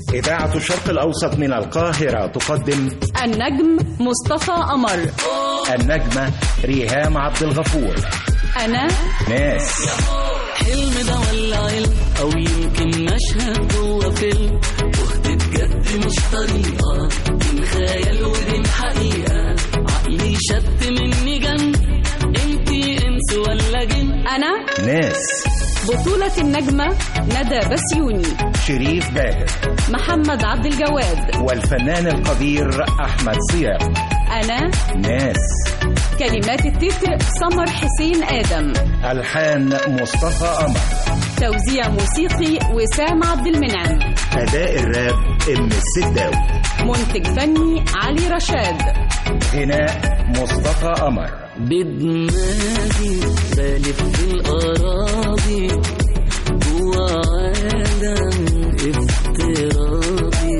إذاعة الشرق الأوسط من القاهرة تقدم النجم مصطفى قمر النجمة ريهام عبد الغفور أنا ناس حلم ده ولا علم او يمكن مشهد جوه فيلم تهت بجد مش طريقه بين خيال وبين حقيقه عقلي شد مني جن انتي انس ولا جن أنا ناس بطولة النجمة ندى بسيوني شريف باهر محمد عبد الجواد والفنان القدير أحمد صيام أنا ناس كلمات التتر سمر حسين آدم ألحان مصطفى قمر توزيع موسيقي وسام عبد المنعم أداء الراب إم السداوي منتج فني علي رشاد غناء مصطفى قمر بدماغي بلف في الأراضي جوا عالم افتراضي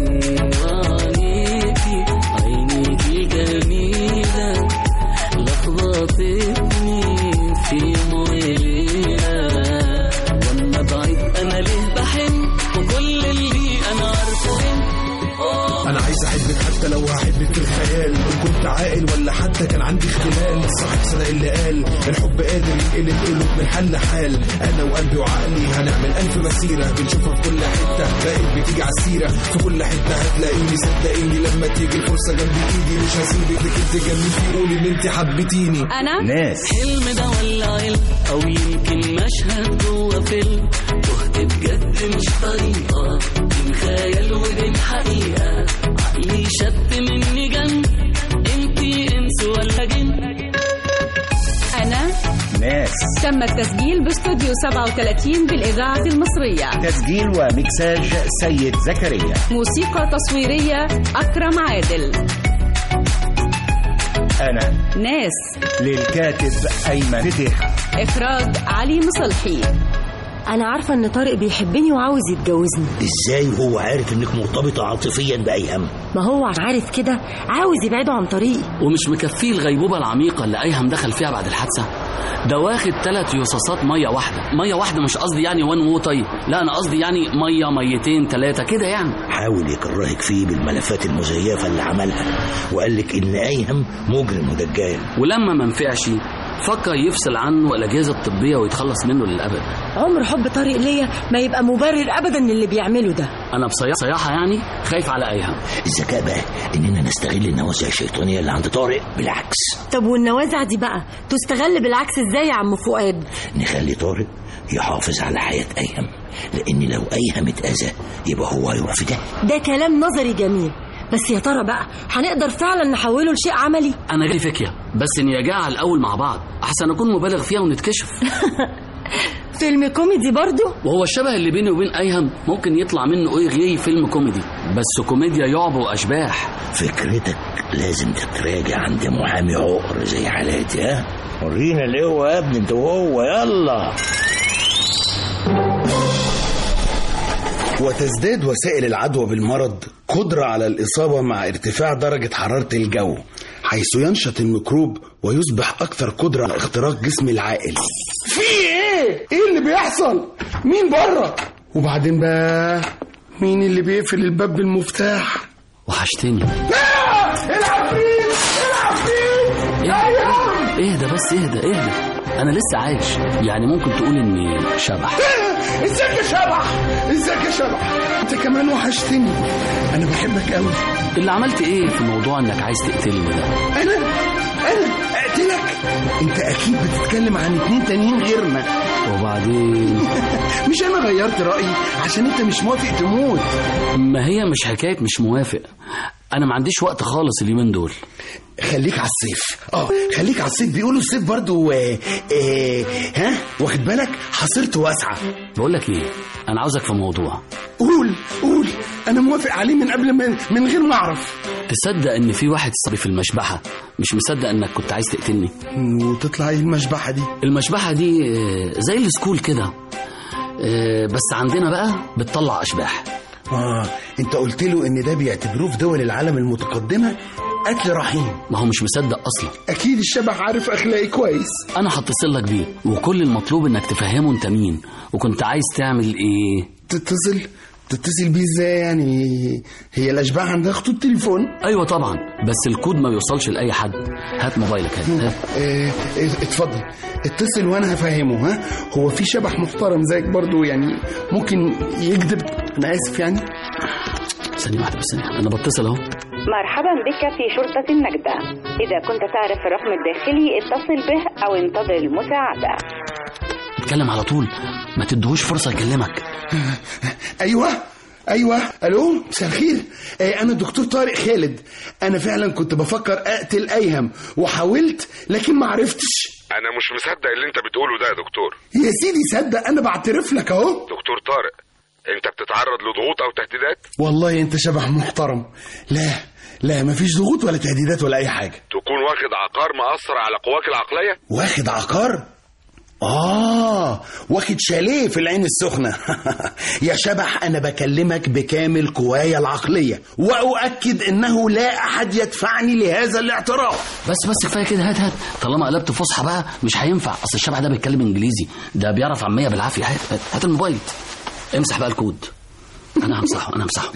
وعينيكي عينيكي جميلة لخبطتني في مويلة وانا بعيد انا ليه بحن وكل اللي انا عارفه إن انا عايز احبك حتى لو هحبك في الخيال ان كنت عاقل ولا حتى كان عندي اختلال صاحب صدق اللي قال الحب قادر ينقلب قلوب من حل لحال انا وقلبي وعقلي هنعمل الف مسيره بنشوفها في كل حته بقت بتيجي على السيره في كل حته هتلاقيني صدقيني لما تيجي الفرصه جنب ايدي مش هسيبك لك انت جنبي قولي ان انت حبيتيني أنا ناس حلم ده ولا علم او يمكن مشهد جوه فيلم تهت بجد مش طريقه بين خيال وبين حقيقه عقلي شد مني جن انتي انس ولا جن أنا ناس تم التسجيل باستوديو 37 بالإذاعة المصرية تسجيل ومكساج سيد زكريا موسيقى تصويرية أكرم عادل أنا ناس للكاتب أيمن فتيحة إخراج علي مصلحي أنا عارفة إن طارق بيحبني وعاوز يتجوزني ازاي هو عارف انك مرتبطة عاطفيا بأيهم ما هو عارف كده عاوز يبعده عن طريقي ومش مكفيه الغيبوبة العميقة اللي أيهم دخل فيها بعد الحادثة ده واخد ثلاث يصاصات مية واحدة مية واحدة مش قصدي يعني وان ووتي لا أنا قصدي يعني مية ميتين ثلاثة كده يعني حاول يكرهك فيه بالملفات المزيفة اللي عملها وقال لك ان ايهم مجرم ودجال ولما ما نفعش فكر يفصل عنه الأجهزة الطبية ويتخلص منه للأبد عمر حب طارق ليا ما يبقى مبرر أبدا للي بيعمله ده أنا بصراحة يعني خايف على أيهم الذكاء بقى اننا نستغل النوازع الشيطانية اللي عند طارق بالعكس طب والنوازع دي بقى تستغل بالعكس ازاي يا عم فؤاد نخلي طارق يحافظ على حياة ايهم لان لو ايهم اتأذى يبقى هو هيروح في ده ده كلام نظري جميل بس يا ترى بقى هنقدر فعلا نحوله لشيء عملي أنا جالي فكرة بس نيجعها الأول مع بعض أحسن أكون مبالغ فيها ونتكشف فيلم كوميدي برضو وهو الشبه اللي بيني وبين أيهم ممكن يطلع منه إيه غير فيلم كوميدي بس كوميديا يعب وأشباح فكرتك لازم تتراجع عند محامي عقر زي حالاتي ها ورينا القوة يا ابني انت وهو يلا وتزداد وسائل العدوى بالمرض قدرة على الإصابة مع ارتفاع درجة حرارة الجو حيث ينشط الميكروب ويصبح أكثر قدرة على اختراق جسم العائل في إيه؟ إيه اللي بيحصل؟ مين بره؟ وبعدين بقى مين اللي بيقفل الباب بالمفتاح؟ وحشتني آه! العفريت العفريت اهدى اهدى بس اهدى اهدى انا لسه عايش يعني ممكن تقول اني شبح ازيك يا شبح ازيك يا شبح انت كمان وحشتني انا بحبك قوي اللي عملت ايه في موضوع انك عايز تقتلني ده انا انا اقتلك انت اكيد بتتكلم عن اتنين تانيين غيرنا وبعدين مش انا غيرت رايي عشان انت مش موافق تموت ما هي مش حكايه مش موافق انا ما عنديش وقت خالص اليومين دول خليك على الصيف اه خليك على الصيف بيقولوا الصيف برضو آه آه ها واخد بالك حصيرته واسعه بقول لك ايه انا عاوزك في موضوع قول قول انا موافق عليه من قبل ما من غير ما اعرف تصدق ان في واحد صبي في المشبحه مش مصدق انك كنت عايز تقتلني وتطلع ايه المشبحه دي المشبحه دي آه، زي السكول كده آه، بس عندنا بقى بتطلع اشباح اه انت قلت له ان ده بيعتبروه في دول العالم المتقدمه قتل رحيم ما هو مش مصدق اصلا اكيد الشبح عارف اخلاقي كويس انا هتصل لك بيه وكل المطلوب انك تفهمه انت مين وكنت عايز تعمل ايه تتصل تتصل بيه ازاي يعني هي الاشباح عندها خطوط تليفون ايوه طبعا بس الكود ما بيوصلش لاي حد هات موبايلك هات هات. اه اه، اتفضل اتصل وانا هفهمه ها هو في شبح محترم زيك برضو يعني ممكن يكذب انا اسف يعني ثانيه واحده بس ثانيه انا بتصل اهو مرحبا بك في شرطة النجدة إذا كنت تعرف الرقم الداخلي اتصل به أو انتظر المساعدة اتكلم على طول ما تدهوش فرصه يكلمك ايوه ايوه الو مساء الخير اه انا الدكتور طارق خالد انا فعلا كنت بفكر اقتل ايهم وحاولت لكن ما عرفتش انا مش مصدق اللي انت بتقوله ده يا دكتور يا سيدي صدق انا بعترف لك اهو دكتور طارق انت بتتعرض لضغوط او تهديدات والله انت شبح محترم لا لا مفيش ضغوط ولا تهديدات ولا اي حاجه تكون واخد عقار مأثر على قواك العقلية واخد عقار آه واخد شاليه في العين السخنة يا شبح أنا بكلمك بكامل قواي العقلية وأؤكد أنه لا أحد يدفعني لهذا الاعتراف بس بس كفايه كده هات هات طالما قلبت فصحى بقى مش هينفع اصل الشبح ده بيتكلم انجليزي ده بيعرف عاميه بالعافيه هات هات, هات الموبايل امسح بقى الكود انا همسحه انا همسحه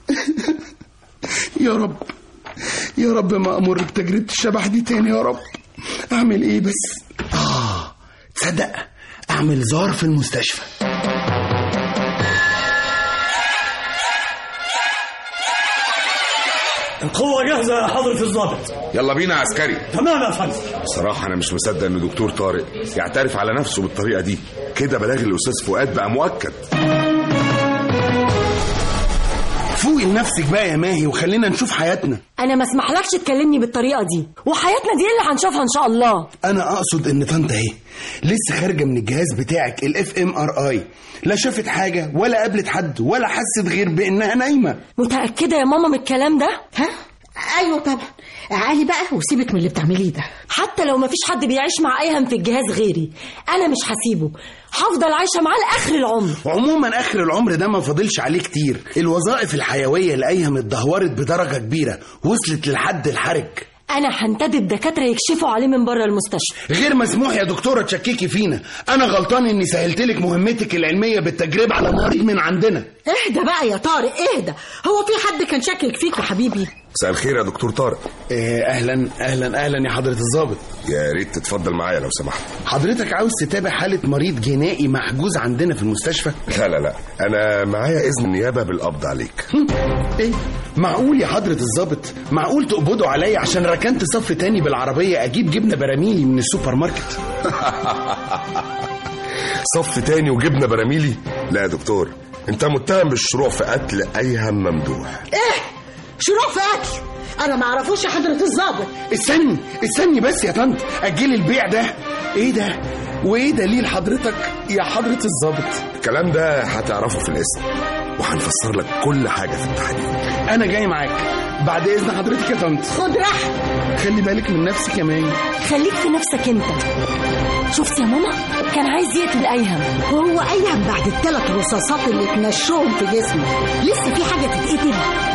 يا رب يا رب ما أمر بتجربة الشبح دي تاني يا رب أعمل إيه بس آه تصدق أعمل زار في المستشفى القوة جاهزة يا حضرة الضابط يلا بينا يا عسكري تمام يا فندم بصراحة أنا مش مصدق إن دكتور طارق يعترف على نفسه بالطريقة دي كده بلاغ الأستاذ فؤاد بقى مؤكد فوقي لنفسك بقى يا ماهي وخلينا نشوف حياتنا انا ما اسمحلكش تكلمني بالطريقه دي وحياتنا دي اللي هنشوفها ان شاء الله انا اقصد ان طنط اهي لسه خارجه من الجهاز بتاعك الاف ام ار اي لا شافت حاجه ولا قابلت حد ولا حست غير بانها نايمه متاكده يا ماما من الكلام ده ها ايوه طبعا عالي بقى وسيبك من اللي بتعمليه ده حتى لو مفيش حد بيعيش مع ايهم في الجهاز غيري انا مش هسيبه هفضل عايشه معاه لاخر العمر عموما اخر العمر ده ما فاضلش عليه كتير الوظائف الحيويه لايهم اتدهورت بدرجه كبيره وصلت للحد الحرج انا هنتدب دكاتره يكشفوا عليه من بره المستشفى غير مسموح يا دكتوره تشككي فينا انا غلطان اني سهلت لك مهمتك العلميه بالتجربه على مريض من عندنا اهدى بقى يا طارق اهدى هو في حد كان شاكك فيك يا حبيبي مساء الخير يا دكتور طارق آه، اهلا اهلا اهلا يا حضره الضابط يا ريت تتفضل معايا لو سمحت حضرتك عاوز تتابع حاله مريض جنائي محجوز عندنا في المستشفى لا لا لا أنا معايا إذن النيابة بالقبض عليك ايه معقول يا حضرة الضابط معقول تقبضوا عليا عشان ركنت صف تاني بالعربية اجيب جبنة براميلي من السوبر ماركت صف تاني وجبنة براميلي لا يا دكتور أنت متهم بالشروع في قتل أيهم ممدوح ايه شروع في قتل انا ما اعرفوش يا حضره الضابط استني استني بس يا طنط اجلي البيع ده ايه ده وايه دليل حضرتك يا حضرة الضابط الكلام ده هتعرفه في الاسم وهنفسر لك كل حاجة في التحقيق انا جاي معاك بعد اذن حضرتك يا طنط خد راحتك خلي بالك من نفسك يا ماي خليك في نفسك انت شفت يا ماما كان عايز يقتل ايهم وهو ايهم بعد الثلاث رصاصات اللي اتنشوهم في جسمه لسه في حاجه تتقتل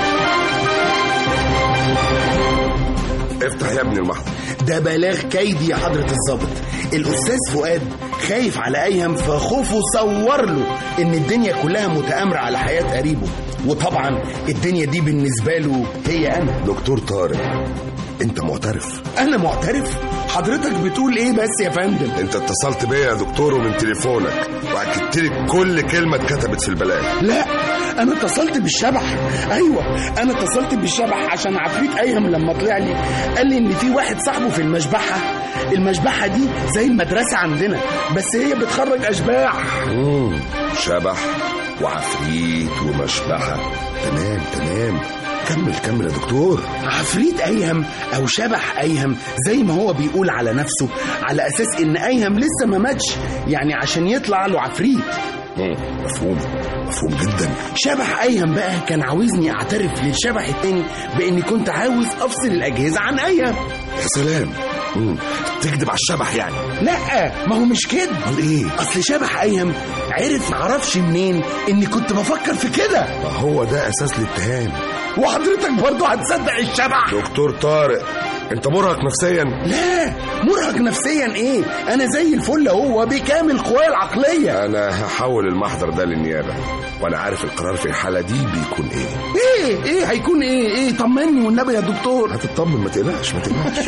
افتح يا ابني المحضر ده بلاغ كيدي يا حضرة الضابط الأستاذ فؤاد خايف على أيهم فخوفه صور له إن الدنيا كلها متآمرة على حياة قريبه وطبعا الدنيا دي بالنسبة له هي أنا دكتور طارق انت معترف أنا معترف حضرتك بتقول إيه بس يا فندم انت اتصلت بيا يا دكتور ومن تليفونك واكدت لي كل كلمه اتكتبت في البلاغ لا انا اتصلت بالشبح ايوه انا اتصلت بالشبح عشان عفريت ايهم لما طلع لي قال لي ان في واحد صاحبه في المشبحه المشبحه دي زي المدرسه عندنا بس هي بتخرج اشباح مم. شبح وعفريت ومشبحه تمام تمام كمل كمل يا دكتور عفريت ايهم او شبح ايهم زي ما هو بيقول على نفسه على اساس ان ايهم لسه ما ماتش يعني عشان يطلع له عفريت مم. مفهوم مفهوم جدا شبح ايهم بقى كان عاوزني اعترف للشبح التاني باني كنت عاوز افصل الاجهزه عن ايهم يا سلام مم. تكذب على الشبح يعني لا ما هو مش كده امال ايه اصل شبح ايهم عرف معرفش منين اني كنت بفكر في كده ما هو ده اساس الاتهام وحضرتك برضه هتصدق الشبح دكتور طارق انت مرهق نفسيا لا مرهق نفسيا ايه انا زي الفل اهو بكامل قواي العقليه انا هحول المحضر ده للنيابه وانا عارف القرار في الحاله دي بيكون ايه ايه ايه هيكون ايه ايه طمني والنبي يا دكتور هتطمن ما تقلقش ما تقلقش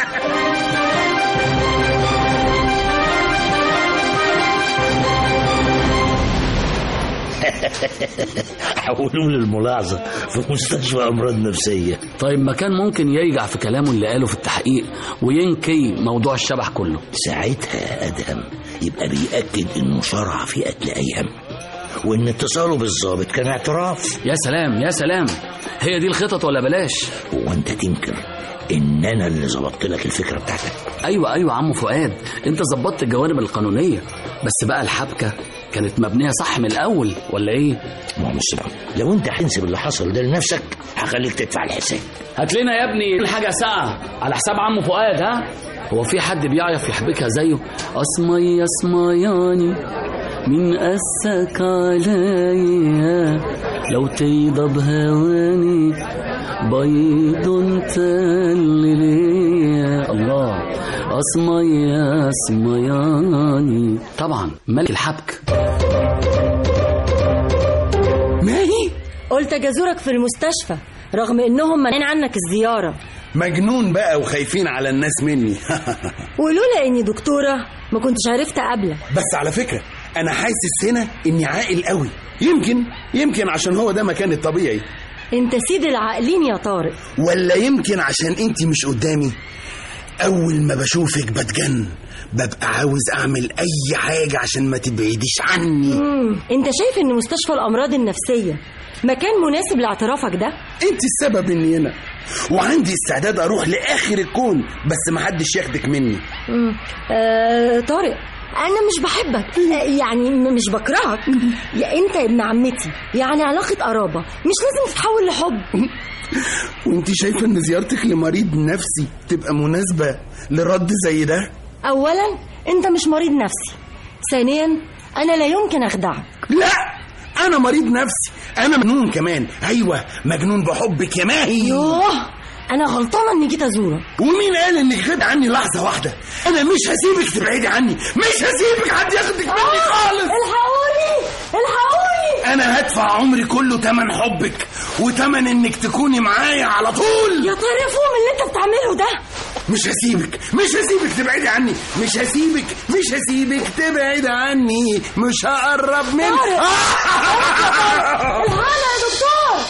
حولوه للملاحظة في مستشفى أمراض نفسية طيب ما كان ممكن يرجع في كلامه اللي قاله في التحقيق وينكي موضوع الشبح كله ساعتها يا أدهم يبقى بيأكد إنه شرع في قتل أيهم وإن اتصاله بالظابط كان اعتراف يا سلام يا سلام هي دي الخطط ولا بلاش هو أنت تنكر إن أنا اللي ظبطت لك الفكرة بتاعتك ايوه ايوه عم فؤاد انت ظبطت الجوانب القانونيه بس بقى الحبكه كانت مبنيه صح من الاول ولا ايه ما هو مش لو أنت هتنسب اللي حصل ده لنفسك هخليك تدفع الحساب هات لنا يا ابني الحاجه ساعه على حساب عم فؤاد ها هو في حد بيعرف يحبكها زيه اسمي اسمياني من قسك عليا لو ترضى بهواني بيض تل ليا الله اسمي اسمياني طبعا ملك الحبك ماهي قلت اجازورك في المستشفى رغم انهم مانعين عنك الزياره مجنون بقى وخايفين على الناس مني ولولا اني دكتوره ما كنتش عرفت اقابلك بس على فكرة أنا حاسس هنا إني عاقل قوي يمكن يمكن عشان هو ده مكان الطبيعي انت سيد العاقلين يا طارق ولا يمكن عشان أنت مش قدامي أول ما بشوفك بتجن ببقى عاوز أعمل أي حاجة عشان ما تبعديش عني مم. انت شايف ان مستشفى الامراض النفسيه مكان مناسب لاعترافك ده أنت السبب إني هنا وعندي استعداد أروح لآخر الكون بس محدش ياخدك مني مم. آه طارق انا مش بحبك آه، يعني م- مش بكرهك يا انت ابن عمتي يعني علاقه قرابه مش لازم تتحول لحب وانت شايفة ان زيارتك لمريض نفسي تبقى مناسبة لرد زي ده اولا انت مش مريض نفسي ثانيا انا لا يمكن اخدعك لا انا مريض نفسي انا مجنون كمان ايوه مجنون بحبك يا ماهي يوه انا غلطانه اني جيت ازورك ومين قال انك غيب عني لحظه واحده انا مش هسيبك تبعدي عني مش هسيبك حد ياخدك مني خالص الحقوني الحقوني انا هدفع عمري كله تمن حبك وتمن انك تكوني معايا على طول يا طارق فوق من اللي انت بتعمله ده مش هسيبك مش هسيبك تبعدي عني مش هسيبك مش هسيبك تبعدي عني مش هقرب منك طارق الحقنا يا دكتور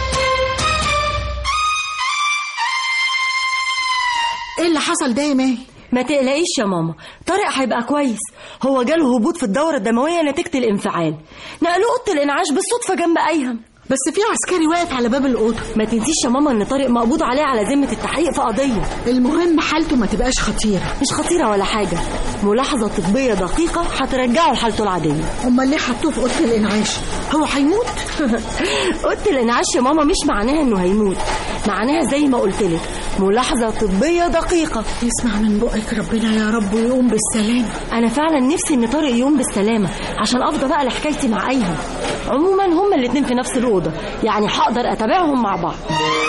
ايه اللي حصل ده يا ماهي ما تقلقيش يا ماما طارق هيبقى كويس هو جاله هبوط في الدورة الدموية نتيجة الانفعال نقلوه أوضة الإنعاش بالصدفة جنب أيهم بس في عسكري واقف على باب الأوضة ما تنسيش يا ماما إن طارق مقبوض عليه على ذمة التحقيق في قضية المهم حالته ما تبقاش خطيرة مش خطيرة ولا حاجة ملاحظة طبية دقيقة هترجعه لحالته العادية امال ليه حطوه في اوضه الانعاش هو هيموت أوضة الإنعاش يا ماما مش معناها إنه هيموت معناها زي ما قلت لك ملاحظة طبية دقيقة يسمع من بقك ربنا يا رب ويقوم بالسلامة أنا فعلا نفسي إن طارق يقوم بالسلامة عشان أفضى بقى لحكايتي مع أيهم عموما هما الاتنين في نفس الأوضة يعني هقدر أتابعهم مع بعض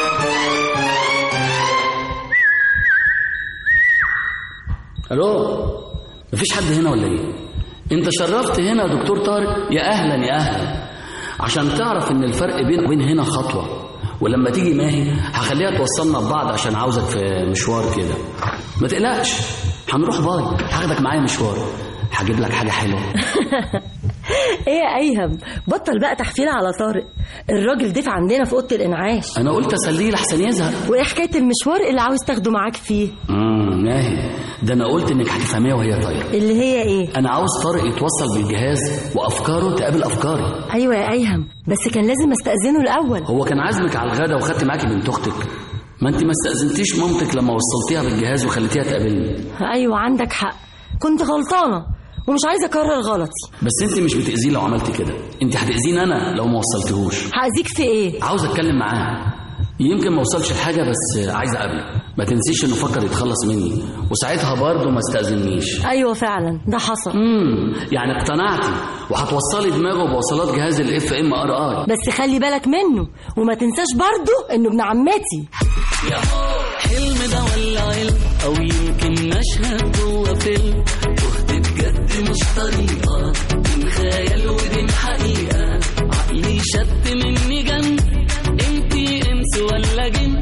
الو مفيش حد هنا ولا ايه انت شرفت هنا يا دكتور طارق يا اهلا يا اهلا عشان تعرف ان الفرق بين وبين هنا خطوه ولما تيجي ماهي هخليها توصلنا ببعض عشان عاوزك في مشوار كده ما تقلقش هنروح باي هاخدك معايا مشوار هجيب لك حاجه حلوه ايه يا ايهم بطل بقى تحفيل على طارق الراجل ضيف عندنا في اوضه الانعاش انا قلت اسليه لحسن يزهق وايه حكايه المشوار اللي عاوز تاخده معاك فيه امم ماهي ده انا قلت انك هتفهميها وهي طايره اللي هي ايه انا عاوز طارق يتوصل بالجهاز وافكاره تقابل افكاري ايوه يا ايهم بس كان لازم استاذنه الاول هو كان عازمك على الغدا وخدت معاكي بنت اختك ما انت ما استاذنتيش مامتك لما وصلتيها بالجهاز وخليتيها تقابلني ايوه عندك حق كنت غلطانه ومش عايزه اكرر غلطي بس انت مش بتاذيه لو عملتي كده انت هتاذيني انا لو ما وصلتهوش هاذيك في ايه عاوز اتكلم معاه يمكن ما وصلش لحاجه بس عايز اقابله ما تنسيش انه فكر يتخلص مني وساعتها برضه ما استاذنيش ايوه فعلا ده حصل امم يعني اقتنعتي وهتوصلي دماغه بوصلات جهاز الاف ام ار اي بس خلي بالك منه وما تنساش برضه انه ابن عمتي يا حلم ده ولا علم او يمكن مشهد جوه فيلم تهت بجد مش طريقة بين خيال وبين حقيقة عقلي شت مني جن انتي انس ولا جن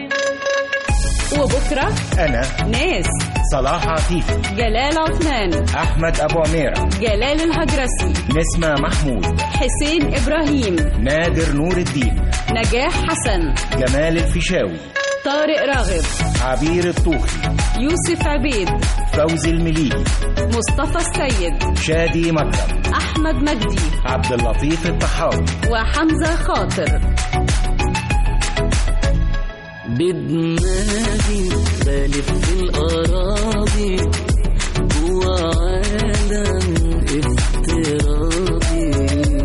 وبكرة أنا ناس صلاح عفيفي جلال عثمان أحمد أبو عميرة جلال الهجرسي نسمة محمود حسين إبراهيم نادر نور الدين نجاح حسن جمال الفيشاوي طارق راغب عبير الطوخي يوسف عبيد فوزي المليجي مصطفى السيد شادي مكرم أحمد مجدي عبد اللطيف الطحاوي وحمزة خاطر بدماغي بلف في الأراضي جوا عالم افتراضي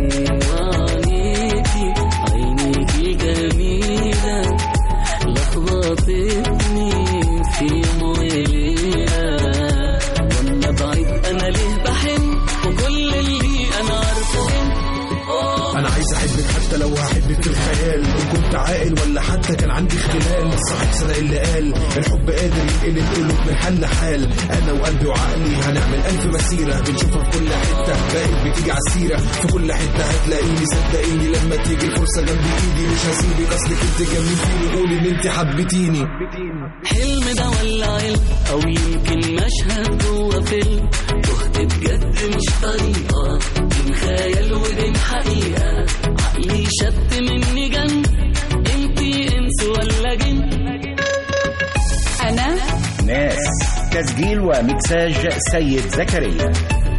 وعينيكي عينيكي جميلة لخبطتني في يوم وليلة وانا بعيد انا ليه بحن وكل اللي انا عارفه انا عايز احبك حتى لو هحبك في الخيال ان كنت عاقل ولا حتى كان عندي اختلال صاحب صدق اللي قال الحب قادر ينقلب قلوب من حل حال انا وقلبي وعقلي هنعمل الف مسيره بنشوفها في كل حته بقت بتيجي على السيره في كل حته هتلاقيني صدقيني لما تيجي الفرصه جنب ايدي مش هسيبك اصلك انت جميتيني قولي ان انت حبيتيني حلم ده ولا علم او يمكن مشهد جوه فيلم تهت بجد مش طريقة بين خيال وبين حقيقة عقلي شت مني جن انتي انس ولا جن أنا ناس تسجيل ومكساج سيد زكريا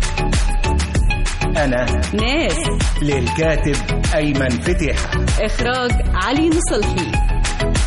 أنا ناس للكاتب أيمن فتيحة إخراج علي نصلحي